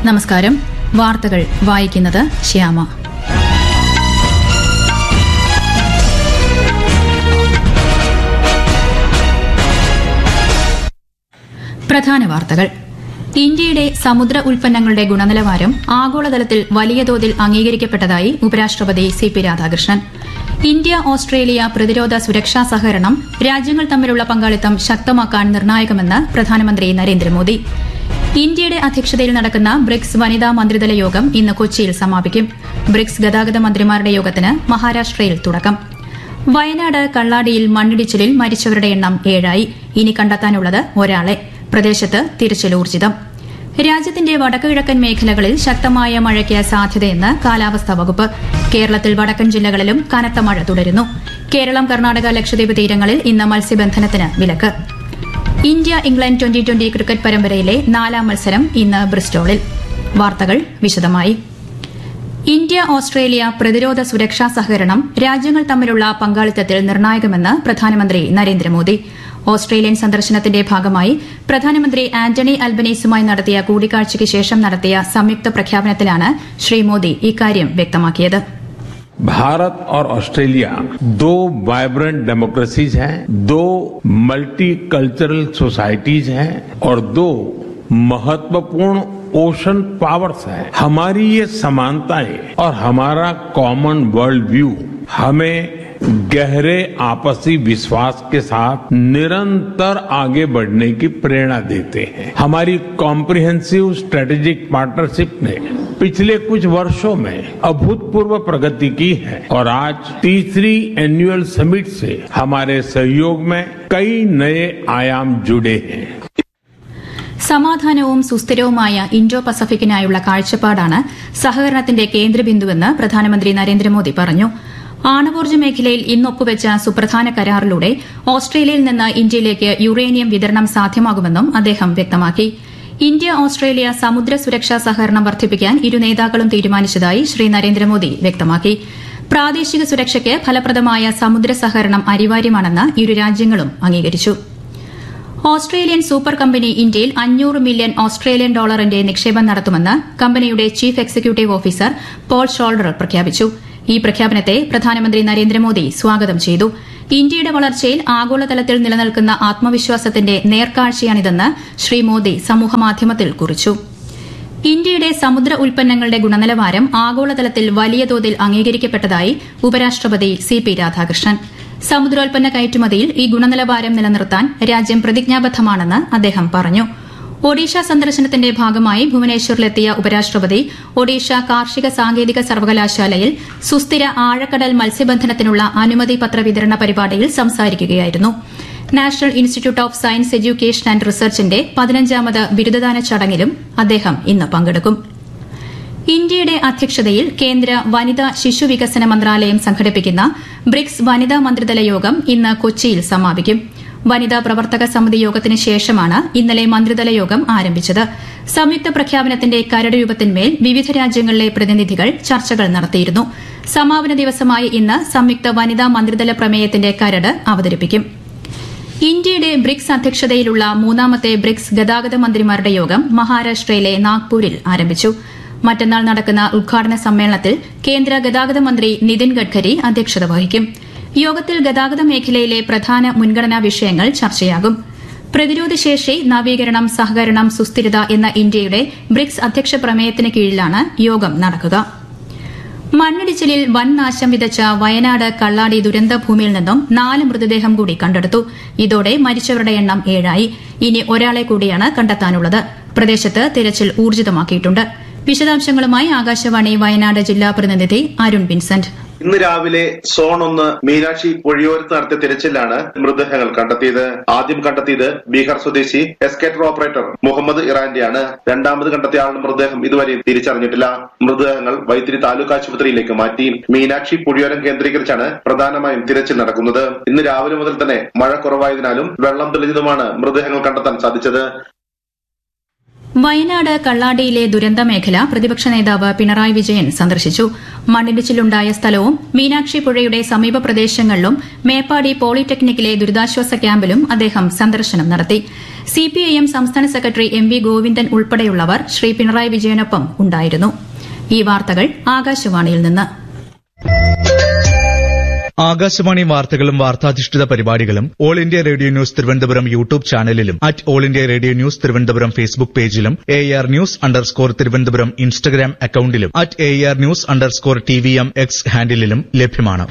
നമസ്കാരം വാർത്തകൾ വായിക്കുന്നത് ശ്യാമ പ്രധാന വാർത്തകൾ ഇന്ത്യയുടെ സമുദ്ര ഉൽപ്പന്നങ്ങളുടെ ഗുണനിലവാരം ആഗോളതലത്തിൽ വലിയ തോതിൽ അംഗീകരിക്കപ്പെട്ടതായി ഉപരാഷ്ട്രപതി C P Radhakrishnan India Australia പ്രതിരോധ സുരക്ഷാ സഹകരണം രാജ്യങ്ങൾ തമ്മിലുള്ള പങ്കാളിത്തം ശക്തമാക്കാൻ നിർണായകമെന്ന് പ്രധാനമന്ത്രി നരേന്ദ്രമോദി ഇന്ത്യയുടെ അധ്യക്ഷതയിൽ നടക്കുന്ന ബ്രിക്സ് വനിതാ മന്ത്രിതല യോഗം ഇന്ന് കൊച്ചിയിൽ സമാപിക്കും ബ്രിക്സ് ഗതാഗത മന്ത്രിമാരുടെ യോഗത്തിന് മഹാരാഷ്ട്രയിൽ തുടക്കം വയനാട് കള്ളാടിയിൽ മണ്ണിടിച്ചിലിൽ മരിച്ചവരുടെ എണ്ണം ഏഴായി ഇനി കണ്ടെത്താനുള്ളത് ഒരാളെ പ്രദേശത്ത് തിരച്ചിൽ ഊർജിതം രാജ്യത്തിന്റെ വടക്കുകിഴക്കൻ മേഖലകളിൽ ശക്തമായ മഴയ്ക്ക് സാധ്യതയെന്ന് കാലാവസ്ഥാ വകുപ്പ് കേരളത്തിൽ വടക്കൻ ജില്ലകളിലും കനത്ത മഴ തുടരുന്നു കേരളം കർണാടക ലക്ഷദ്വീപ് തീരങ്ങളിൽ ഇന്ന് മത്സ്യബന്ധനത്തിന് വിലക്ക് India England twenty twenty cricket പരമ്പരയിലെ നാലാം മത്സരം ഇന്ന് ബ്രിസ്റ്റോളിൽ വാർത്തകൾ വിശദമായി ഇന്ത്യ ഓസ്ട്രേലിയ പ്രതിരോധ സുരക്ഷാ സഹകരണം രാജ്യങ്ങൾ തമ്മിലുള്ള പങ്കാളിത്തത്തിൽ നിർണായകമെന്ന് പ്രധാനമന്ത്രി നരേന്ദ്രമോദി ഓസ്ട്രേലിയൻ സന്ദർശനത്തിന്റെ ഭാഗമായി പ്രധാനമന്ത്രി ആന്റണി അൽബനീസുമായി നടത്തിയ കൂടിക്കാഴ്ചയ്ക്ക് ശേഷം നടത്തിയ സംയുക്ത പ്രഖ്യാപനത്തിലാണ് ശ്രീ മോദി ഇക്കാര്യം വ്യക്തമാക്കിയത് भारत और ऑस्ट्रेलिया दो वाइब्रेंट डेमोक्रेसीज हैं दो मल्टी कल्चरल सोसाइटीज हैं और दो महत्वपूर्ण ओशन पावर्स हैं हमारी ये समानताएं और हमारा कॉमन वर्ल्ड व्यू हमें गहरे आपसी विश्वास के साथ निरंतर आगे बढ़ने की प्रेरणा देते हैं हमारी कॉम्प्रिहेंसिव स्ट्रेटेजिक पार्टनरशिप ने पिछले कुछ वर्षों में अभूतपूर्व प्रगति की है और आज तीसरी एनुअल समिट से हमारे सहयोग में कई नए आयाम जुड़े हैं സമാധാനവും സുസ്ഥിരവുമായ ഇൻഡോ പസഫിക്കിനായുള്ള കാഴ്ചപ്പാടാണ് സഹകരണത്തിന്റെ കേന്ദ്രബിന്ദുവെന്ന് പ്രധാനമന്ത്രി നരേന്ദ്രമോദി പറഞ്ഞു ആണവോർജ്ജ മേഖലയിൽ ഇന്ന് ഒപ്പുവെച്ച സുപ്രധാന കരാറിലൂടെ ഓസ്ട്രേലിയയിൽ നിന്ന് ഇന്ത്യയിലേക്ക് യുറേനിയം വിതരണം സാധ്യമാകുമെന്നും അദ്ദേഹം വ്യക്തമാക്കി ഇന്ത്യ ഓസ്ട്രേലിയ സമുദ്ര സുരക്ഷാ സഹകരണം വർദ്ധിപ്പിക്കാൻ ഇരു നേതാക്കളും തീരുമാനിച്ചതായി ശ്രീ നരേന്ദ്രമോദി വ്യക്തമാക്കി പ്രാദേശിക സുരക്ഷയ്ക്ക് ഫലപ്രദമായ സമുദ്ര സഹകരണം അനിവാര്യമാണെന്ന് ഇരു രാജ്യങ്ങളും അംഗീകരിച്ചു ഓസ്ട്രേലിയൻ സൂപ്പർ കമ്പനി ഇന്ത്യയിൽ അഞ്ഞൂറ് മില്യൺ ഓസ്ട്രേലിയൻ ഡോളറിന്റെ നിക്ഷേപം നടത്തുമെന്ന് കമ്പനിയുടെ chief executive officer Paul Shoulder പ്രഖ്യാപിച്ചു ഈ പ്രഖ്യാപനത്തെ പ്രധാനമന്ത്രി നരേന്ദ്രമോദി സ്വാഗതം ചെയ്തു ഇന്ത്യയുടെ വളർച്ചയിൽ ആഗോളതലത്തിൽ നിലനിൽക്കുന്ന ആത്മവിശ്വാസത്തിന്റെ നേർക്കാഴ്ചയാണിതെന്ന് ശ്രീ മോദി സമൂഹമാധ്യമത്തിൽ കുറിച്ചു ഇന്ത്യയുടെ സമുദ്ര ഉൽപ്പന്നങ്ങളുടെ ഗുണനിലവാരം ആഗോളതലത്തിൽ വലിയ തോതിൽ അംഗീകരിക്കപ്പെട്ടതായി ഉപരാഷ്ട്രപതി സി പി രാധാകൃഷ്ണൻ സമുദ്രോൽപ്പന്ന കയറ്റുമതിയിൽ ഈ ഗുണനിലവാരം നിലനിർത്താൻ രാജ്യം പ്രതിജ്ഞാബദ്ധമാണെന്ന് അദ്ദേഹം പറഞ്ഞു ഒഡീഷ സന്ദർശനത്തിന്റെ ഭാഗമായി ഭുവനേശ്വറിലെത്തിയ ഉപരാഷ്ട്രപതി ഒഡീഷ കാർഷിക സാങ്കേതിക സർവകലാശാലയിൽ സുസ്ഥിര ആഴക്കടൽ മത്സ്യബന്ധനത്തിനുള്ള അനുമതി പത്ര വിതരണ പരിപാടിയിൽ സംസാരിക്കുകയായിരുന്നു national institute of science education and റിസർച്ചിന്റെ പതിനഞ്ചാമത് ബിരുദദാന ചടങ്ങിലും അദ്ദേഹം ഇന്ന് പങ്കെടുക്കും ഇന്ത്യയുടെ അധ്യക്ഷതയിൽ കേന്ദ്ര വനിതാ ശിശു വികസന മന്ത്രാലയം സംഘടിപ്പിക്കുന്ന ബ്രിക്സ് വനിതാ മന്ത്രിതല യോഗം ഇന്ന് കൊച്ചിയിൽ സമാപിക്കും വനിതാ പ്രവർത്തക സമിതി യോഗത്തിന് ശേഷമാണ് ഇന്നലെ മന്ത്രിതല യോഗം ആരംഭിച്ചത് സംയുക്ത പ്രഖ്യാപനത്തിന്റെ കരട് രൂപത്തിന്മേൽ വിവിധ രാജ്യങ്ങളിലെ പ്രതിനിധികൾ ചർച്ചകൾ നടത്തിയിരുന്നു സമാപന ദിവസമായ ഇന്ന് സംയുക്ത വനിതാ മന്ത്രിതല പ്രമേയത്തിന്റെ കരട് അവതരിപ്പിക്കും ഇന്ത്യയുടെ ബ്രിക്സ് അധ്യക്ഷതയിലുള്ള മൂന്നാമത്തെ ബ്രിക്സ് ഗതാഗത മന്ത്രിമാരുടെ യോഗം മഹാരാഷ്ട്രയിലെ നാഗ്പൂരിൽ ആരംഭിച്ചു മറ്റന്നാൾ നടക്കുന്ന ഉദ്ഘാടന സമ്മേളനത്തിൽ കേന്ദ്ര ഗതാഗത മന്ത്രി നിതിൻ ഗഡ്കരി അധ്യക്ഷത വഹിക്കും യോഗത്തിൽ ഗതാഗത മേഖലയിലെ പ്രധാന മുൻഗണനാ വിഷയങ്ങൾ ചർച്ചയാകും പ്രതിരോധശേഷി നവീകരണം സഹകരണം സുസ്ഥിരത എന്ന ഇന്ത്യയുടെ ബ്രിക്സ് അധ്യക്ഷ പ്രമേയത്തിന് കീഴിലാണ് യോഗം നടക്കുക മണ്ണിടിച്ചിലിൽ വൻ നാശം വിതച്ച വയനാട് കള്ളാടി ദുരന്ത ഭൂമിയിൽ നിന്നും നാല് മൃതദേഹം കൂടി കണ്ടെടുത്തു ഇതോടെ മരിച്ചവരുടെ എണ്ണം ഏഴായി ഇനി ഒരാളെ കൂടിയാണ് കണ്ടെത്താനുള്ളത് പ്രദേശത്ത് തിരച്ചിൽ ഊർജിതമാക്കിയിട്ടുണ്ട് വിശദാംശങ്ങളുമായി ആകാശവാണി വയനാട് ജില്ലാ പ്രതിനിധി അരുൺ വിൻസെന്റ് ഇന്ന് രാവിലെ സോൺ ഒന്ന് മീനാക്ഷി പൊഴിയോരത്ത് നടത്തിയ തിരച്ചിലാണ് മൃതദേഹങ്ങൾ കണ്ടെത്തിയത് ആദ്യം കണ്ടെത്തിയത് ബീഹാർ സ്വദേശി എസ്കേറ്റർ ഓപ്പറേറ്റർ മുഹമ്മദ് ഇറാന്റെയാണ് രണ്ടാമത് കണ്ടെത്തിയ ആളുടെ മൃതദേഹം ഇതുവരെയും തിരിച്ചറിഞ്ഞിട്ടില്ല മൃതദേഹങ്ങൾ വൈത്തിരി താലൂക്ക് ആശുപത്രിയിലേക്ക് മാറ്റി മീനാക്ഷി പുഴിയോരം കേന്ദ്രീകരിച്ചാണ് പ്രധാനമായും തിരച്ചിൽ നടക്കുന്നത് ഇന്ന് രാവിലെ മുതൽ തന്നെ മഴ കുറവായതിനാലും വെള്ളം തെളിഞ്ഞതുമാണ് മൃതദേഹങ്ങൾ കണ്ടെത്താൻ സാധിച്ചത് വയനാട് കള്ളാടിയിലെ ദുരന്ത മേഖല പ്രതിപക്ഷ നേതാവ് പിണറായി വിജയൻ സന്ദർശിച്ചു മണ്ണിടിച്ചിലുണ്ടായ സ്ഥലവും മീനാക്ഷി പുഴയുടെ സമീപ പ്രദേശങ്ങളിലും മേപ്പാടി പോളിടെക്നിക്കിലെ ദുരിതാശ്വാസ ക്യാമ്പിലും അദ്ദേഹം സന്ദർശനം നടത്തി സിപിഐഎം സംസ്ഥാന സെക്രട്ടറി എം വി ഗോവിന്ദൻ ഉൾപ്പെടെയുള്ളവർ ശ്രീ പിണറായി വിജയനൊപ്പം ഉണ്ടായിരുന്നു ഈ വാർത്തകൾ ആകാശവാണിയിൽ നിന്ന് ആകാശവാണി വാർത്തകളും വാർത്താധിഷ്ഠിത പരിപാടികളും all India radio news Thiruvananthapuram YouTube ചാനലിലും at all India radio news Thiruvananthapuram Facebook പേജിലും A R news underscore Thiruvananthapuram Instagram അക്കൌണ്ടിലും at A R news underscore T V M X ഹാൻഡിലും ലഭ്യമാണ്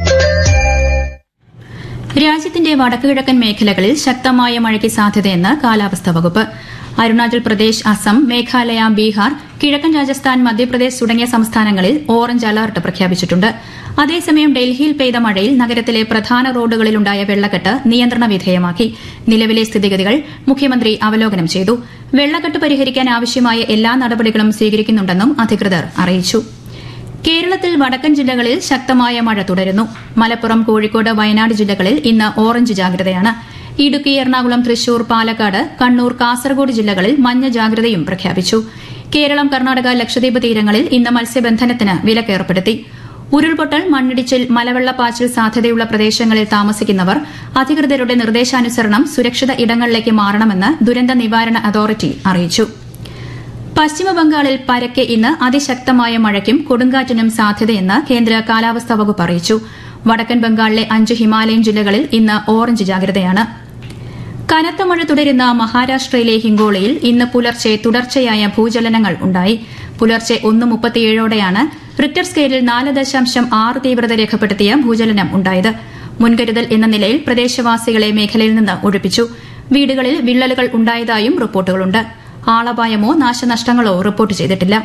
രാജ്യത്തിന്റെ വടക്കുകിഴക്കൻ മേഖലകളിൽ ശക്തമായ മഴയ്ക്ക് സാധ്യതയെന്ന് കാലാവസ്ഥാ വകുപ്പ് അരുണാചൽ പ്രദേശ് അസം മേഘാലയ ബീഹാർ കിഴക്കൻ രാജസ്ഥാൻ മധ്യപ്രദേശ് തുടങ്ങിയ സംസ്ഥാനങ്ങളിൽ ഓറഞ്ച് അലർട്ട് പ്രഖ്യാപിച്ചിട്ടുണ്ട് അതേസമയം ഡൽഹിയിൽ പെയ്ത മഴയിൽ നഗരത്തിലെ പ്രധാന റോഡുകളിലുണ്ടായ വെള്ളക്കെട്ട് നിയന്ത്രണ വിധേയമാക്കി നിലവിലെ സ്ഥിതിഗതികൾ മുഖ്യമന്ത്രി അവലോകനം ചെയ്തു വെള്ളക്കെട്ട് പരിഹരിക്കാൻ ആവശ്യമായ എല്ലാ നടപടികളും സ്വീകരിക്കുന്നുണ്ടെന്നും അധികൃതർ അറിയിച്ചു കേരളത്തിൽ വടക്കൻ ജില്ലകളിൽ ശക്തമായ മഴ തുടരുന്നു മലപ്പുറം കോഴിക്കോട് വയനാട് ജില്ലകളിൽ ഇന്ന് ഓറഞ്ച് ജാഗ്രതയാണ് ഇടുക്കി എറണാകുളം തൃശൂർ പാലക്കാട് കണ്ണൂർ കാസർഗോഡ് ജില്ലകളിൽ മഞ്ഞ ജാഗ്രതയും പ്രഖ്യാപിച്ചു കേരളം കർണാടക ലക്ഷദ്വീപ് തീരങ്ങളിൽ ഇന്ന് മത്സ്യബന്ധനത്തിന് വിലക്കേർപ്പെടുത്തി ഉരുൾപൊട്ടൽ മണ്ണിടിച്ചിൽ മലവെള്ളപ്പാച്ചിൽ സാധ്യതയുള്ള പ്രദേശങ്ങളിൽ താമസിക്കുന്നവർ അധികൃതരുടെ നിർദ്ദേശാനുസരണം സുരക്ഷിത ഇടങ്ങളിലേക്ക് മാറണമെന്ന് ദുരന്ത നിവാരണ അതോറിറ്റി അറിയിച്ചു പശ്ചിമബംഗാളിൽ പരക്കെ ഇന്ന് അതിശക്തമായ മഴയ്ക്കും കൊടുങ്കാറ്റിനും സാധ്യതയെന്ന് കേന്ദ്ര കാലാവസ്ഥാ വകുപ്പ് അറിയിച്ചു വടക്കൻ ബംഗാളിലെ അഞ്ച് ഹിമാലയൻ ജില്ലകളിൽ ഇന്ന് ഓറഞ്ച് ജാഗ്രതയാണ് കനത്ത മഴ തുടരുന്ന മഹാരാഷ്ട്രയിലെ ഹിങ്കോളയിൽ ഇന്ന് പുലർച്ചെ തുടർച്ചയായ ഭൂചലനങ്ങൾ ഉണ്ടായി പുലർച്ചെ ഒന്ന് മുപ്പത്തിയേഴോടെയാണ് റിക്ടർ സ്കെയിലിൽ നാല് ദശാംശം ആറ് തീവ്രത രേഖപ്പെടുത്തിയ ഭൂചലനം ഉണ്ടായത് മുൻകരുതൽ എന്ന നിലയിൽ പ്രദേശവാസികളെ മേഖലയിൽ നിന്ന് ഒഴിപ്പിച്ചു വീടുകളിൽ വിള്ളലുകൾ ഉണ്ടായതായും റിപ്പോർട്ടുകളുണ്ട് ആളപായമോ നാശനഷ്ടങ്ങളോ റിപ്പോർട്ട് ചെയ്തിട്ടില്ല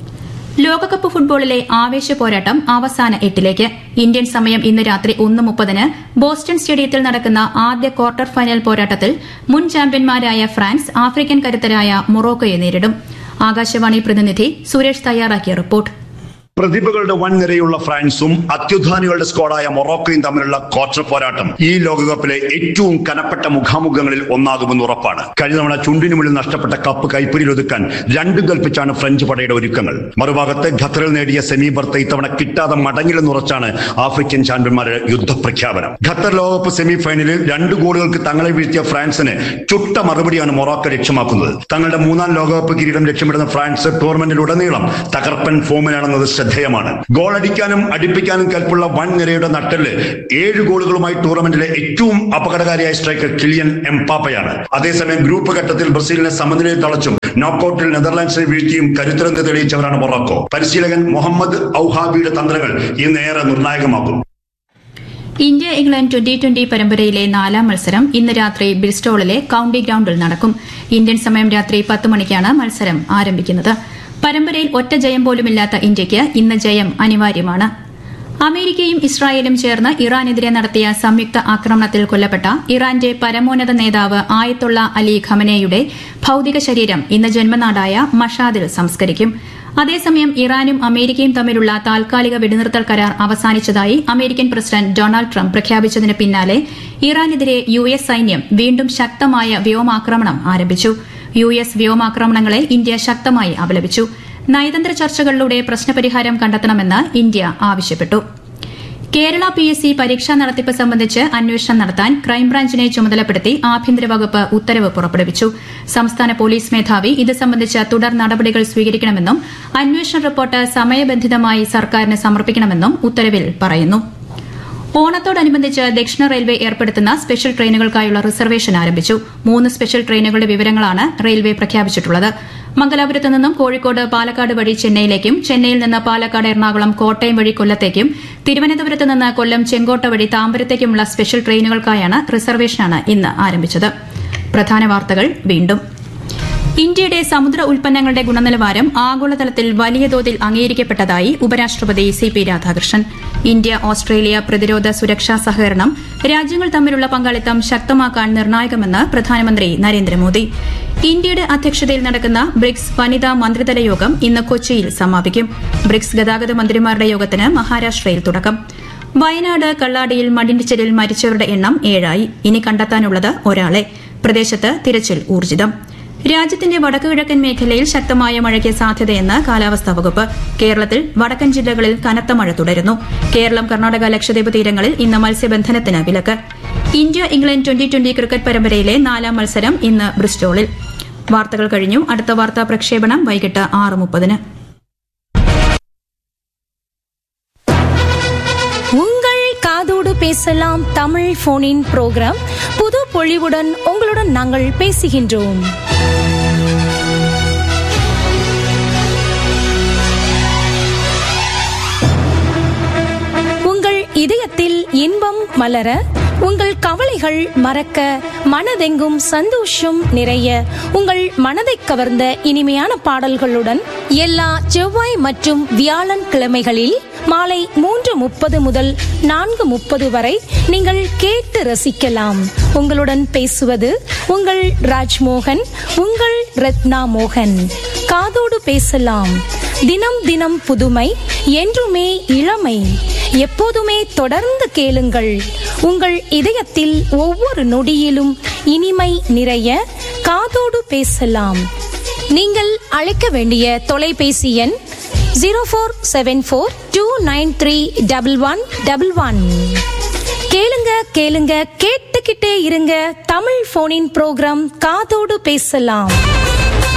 ലോകകപ്പ് ഫുട്ബോളിലെ ആവേശ പോരാട്ടം അവസാന എട്ടിലേക്ക് ഇന്ത്യൻ സമയം ഇന്ന് രാത്രി ഒന്ന് മുപ്പതിന് ബോസ്റ്റൺ സ്റ്റേഡിയത്തിൽ നടക്കുന്ന ആദ്യ ക്വാർട്ടർ ഫൈനൽ പോരാട്ടത്തിൽ മുൻ ചാമ്പ്യന്മാരായ ഫ്രാൻസ് ആഫ്രിക്കൻ കരുത്തരായ മൊറോക്കോയെ നേരിടും ആകാശവാണി പ്രതിനിധി സുരേഷ് തയ്യാറാക്കിയ റിപ്പോർട്ട് പ്രതിഭകളുടെ വൻ നിരയുള്ള ഫ്രാൻസും അത്യുധാനികളുടെ സ്ക്വാഡായ മൊറോക്കോയും തമ്മിലുള്ള ക്വാർട്ടർ പോരാട്ടം ഈ ലോകകപ്പിലെ ഏറ്റവും കനപ്പെട്ട മുഖാമുഖങ്ങളിൽ ഒന്നാകുമെന്ന് ഉറപ്പാണ് കഴിഞ്ഞ തവണ ചുണ്ടിനു മുന്നിൽ നഷ്ടപ്പെട്ട കപ്പ് കൈപ്പിടിയിൽ ഒതുക്കാൻ രണ്ടും കൽപ്പിച്ചാണ് ഫ്രഞ്ച് പടയുടെ ഒരുക്കങ്ങൾ മറുഭാഗത്ത് ഖത്തറിൽ നേടിയ സെമി ബർത്ത് ഇത്തവണ കിട്ടാതെ മടങ്ങില്ലെന്നുറച്ചാണ് ആഫ്രിക്കൻ ചാമ്പ്യന്മാരുടെ യുദ്ധപ്രഖ്യാപനം ഖത്തർ ലോകകപ്പ് സെമി ഫൈനലിൽ രണ്ട് ഗോളുകൾക്ക് തങ്ങളെ വീഴ്ത്തിയ ഫ്രാൻസിന് ചുട്ട മറുപടിയാണ് മൊറോക്കോ ലക്ഷ്യമാക്കുന്നത് തങ്ങളുടെ മൂന്നാം ലോകകപ്പ് കിരീടം ലക്ഷ്യമിടുന്ന ഫ്രാൻസ് ടൂർണമെന്റിലുടനീളം തകർപ്പൻ ഫോമിലാണെന്നത് ശ്രദ്ധേയമാണ് ഗോൾ അടിക്കാനും അടിപ്പിക്കാനും കൽപ്പുള്ള വൻ നിരയുടെ നട്ടല് ഏഴ് ഗോളുകളുമായി ടൂർണമെന്റിലെ ഏറ്റവും അപകടകാരിയായ സ്ട്രൈക്കർ കിലിയൻ എംപാപ്പയാണ് അതേസമയം ഗ്രൂപ്പ് ഘട്ടത്തിൽ ബ്രസീലിനെ സമനിലയിൽ തളച്ചും നോക്കൌട്ടിൽ നെതർലാൻഡ്സിനെ വീഴ്ത്തിയും കരുത്തരന്ത് തെളിയിച്ചവരാണ് മൊറോക്കോ പരിശീലകൻ മുഹമ്മദ് ഔഹാബിയുടെ തന്ത്രങ്ങൾ ഇന്നേറെ നിർണായകമാകും ഇന്ത്യ ഇംഗ്ലണ്ട് ട്വന്റി ട്വന്റി പരമ്പരയിലെ നാലാം മത്സരം ഇന്ന് രാത്രി ബ്രിസ്റ്റോളിലെ കൌണ്ടി ഗ്രൌണ്ടിൽ നടക്കും ഇന്ത്യൻ സമയം രാത്രി പത്ത് മണിക്കാണ് മത്സരം ആരംഭിക്കുന്നത് പരമ്പരയിൽ ഒറ്റ ജയം പോലുമില്ലാത്ത ഇന്ത്യയ്ക്ക് ഇന്ന് ജയം അനിവാര്യമാണ് അമേരിക്കയും ഇസ്രായേലും ചേർന്ന് ഇറാനെതിരെ നടത്തിയ സംയുക്ത ആക്രമണത്തിൽ കൊല്ലപ്പെട്ട ഇറാന്റെ പരമോന്നത നേതാവ് ആയത്തുള്ള അലി ഖമനേയുടെ ഭൌതിക ശരീരം ഇന്ന് ജന്മനാടായ മഷാദിൽ സംസ്കരിക്കും അതേസമയം ഇറാനും അമേരിക്കയും തമ്മിലുള്ള താൽക്കാലിക വെടിനിർത്തൽ കരാർ അവസാനിച്ചതായി അമേരിക്കൻ പ്രസിഡന്റ് ഡൊണാൾഡ് ട്രംപ് പ്രഖ്യാപിച്ചതിന് പിന്നാലെ ഇറാനെതിരെ യു എസ് സൈന്യം വീണ്ടും ശക്തമായ വ്യോമാക്രമണം ആരംഭിച്ചു യു എസ് വ്യോമാക്രമണങ്ങളെ ഇന്ത്യ ശക്തമായി അപലപിച്ചു നയതന്ത്ര ചർച്ചകളിലൂടെ പ്രശ്നപരിഹാരം കണ്ടെത്തണമെന്ന് ഇന്ത്യ ആവശ്യപ്പെട്ടു കേരള പി എസ് സി പരീക്ഷാ നടത്തിപ്പ് സംബന്ധിച്ച് അന്വേഷണം നടത്താൻ ക്രൈംബ്രാഞ്ചിനെ ചുമതലപ്പെടുത്തി ആഭ്യന്തര വകുപ്പ് ഉത്തരവ് പുറപ്പെടുവിച്ചു സംസ്ഥാന പോലീസ് മേധാവി ഇത് സംബന്ധിച്ച തുടർ നടപടികൾ സ്വീകരിക്കണമെന്നും അന്വേഷണ റിപ്പോർട്ട് സമയബന്ധിതമായി സർക്കാരിന് സമർപ്പിക്കണമെന്നും ഉത്തരവിൽ പറയുന്നു ഓണത്തോടനുബന്ധിച്ച് ദക്ഷിണ റെയിൽവേ ഏർപ്പെടുത്തുന്ന സ്പെഷ്യൽ ട്രെയിനുകൾക്കായുള്ള റിസർവേഷൻ ആരംഭിച്ചു മൂന്ന് സ്പെഷ്യൽ ട്രെയിനുകളുടെ വിവരങ്ങളാണ് റെയിൽവേ പ്രഖ്യാപിച്ചിട്ടുള്ളത് മംഗലാപുരത്ത് നിന്നും കോഴിക്കോട് പാലക്കാട് വഴി ചെന്നൈയിലേക്കും ചെന്നൈയിൽ നിന്ന് പാലക്കാട് എറണാകുളം കോട്ടയം വഴി കൊല്ലത്തേക്കും തിരുവനന്തപുരത്ത് നിന്ന് കൊല്ലം ചെങ്കോട്ട വഴി താമ്പരത്തേക്കുമുള്ള സ്പെഷ്യൽ ട്രെയിനുകൾക്കായാണ് റിസർവേഷനാണ് ഇന്ന് ആരംഭിച്ചത് പ്രധാന വാർത്തകൾ വീണ്ടും ഇന്ത്യയുടെ സമുദ്ര ഉൽപ്പന്നങ്ങളുടെ ഗുണനിലവാരം ആഗോളതലത്തിൽ വലിയ തോതിൽ അംഗീകരിക്കപ്പെട്ടതായി ഉപരാഷ്ട്രപതി C P Radhakrishnan India Australia പ്രതിരോധ സുരക്ഷാ സഹകരണം രാജ്യങ്ങൾ തമ്മിലുള്ള പങ്കാളിത്തം ശക്തമാക്കാൻ നിർണായകമെന്ന് പ്രധാനമന്ത്രി നരേന്ദ്രമോദി ഇന്ത്യയുടെ അധ്യക്ഷതയിൽ നടക്കുന്ന ബ്രിക്സ് വനിതാ മന്ത്രിതല യോഗം ഇന്ന് കൊച്ചിയിൽ സമാപിക്കും ബ്രിക്സ് ഗതാഗത മന്ത്രിമാരുടെ യോഗത്തിന് മഹാരാഷ്ട്രയിൽ തുടക്കം വയനാട് കള്ളാടിയിൽ മണ്ണിടിച്ചിലിൽ മരിച്ചവരുടെ എണ്ണം ഏഴായി ഇനി കണ്ടെത്താനുള്ളത് ഒരാളെ പ്രദേശത്ത് തിരച്ചിൽ ഊർജിതം രാജ്യത്തിന്റെ വടക്കുകിഴക്കൻ മേഖലയിൽ ശക്തമായ മഴയ്ക്ക് സാധ്യതയെന്ന് കാലാവസ്ഥാ വകുപ്പ് കേരളത്തിൽ വടക്കൻ ജില്ലകളിൽ കനത്ത മഴ തുടരുന്നു കേരളം കർണാടക ലക്ഷദ്വീപ് തീരങ്ങളിൽ ഇന്ന് മത്സ്യബന്ധനത്തിന് വിലക്ക് India England twenty twenty cricket പരമ്പരയിലെ നാലാം മത്സരം ഇന്ന് ബ്രിസ്റ്റോളിൽ വാർത്തകൾ കഴിഞ്ഞു അടുത്ത വാർത്താ പ്രക്ഷേപണം വൈകിട്ട് ആറ് മുപ്പതിന് உங்கள் காதோடு பேசலாம் தமிழ் போனின் புரோகிராம் புது பொழிவுடன் உங்களுடன் நாங்கள் பேசுகின்றோம் உங்கள் இதயத்தில் இன்பம் மலர உங்கள் கவலைகள் மறக்க மனதெங்கும் சந்தோஷம் நிறைய உங்கள் மனதை கவர்ந்த இனிமையான பாடல்களுடன் எல்லா செவ்வாய் மற்றும் வியாழன் கிழமைகளில் மாலை மூன்று முப்பது முதல் நான்கு முப்பது வரை நீங்கள் கேட்டு ரசிக்கலாம் உங்களுடன் பேசுவது உங்கள் ராஜ்மோகன் உங்கள் ரத்னா மோகன் காதோடு பேசலாம் தினம் தினம் புதுமை என்றுமே இளமை எப்போதுமே தொடர்ந்து கேளுங்கள் உங்கள் இதயத்தில் ஒவ்வொரு நொடியிலும் இனிமை நிறைய காதோடு பேசலாம் நீங்கள் அழைக்க வேண்டிய தொலைபேசி எண் zero four seven four two nine three double one double one கேளுங்க கேளுங்க கேட்டுக்கிட்டே இருங்க தமிழ் போனின் ப்ரோக்ராம் காதோடு பேசலாம்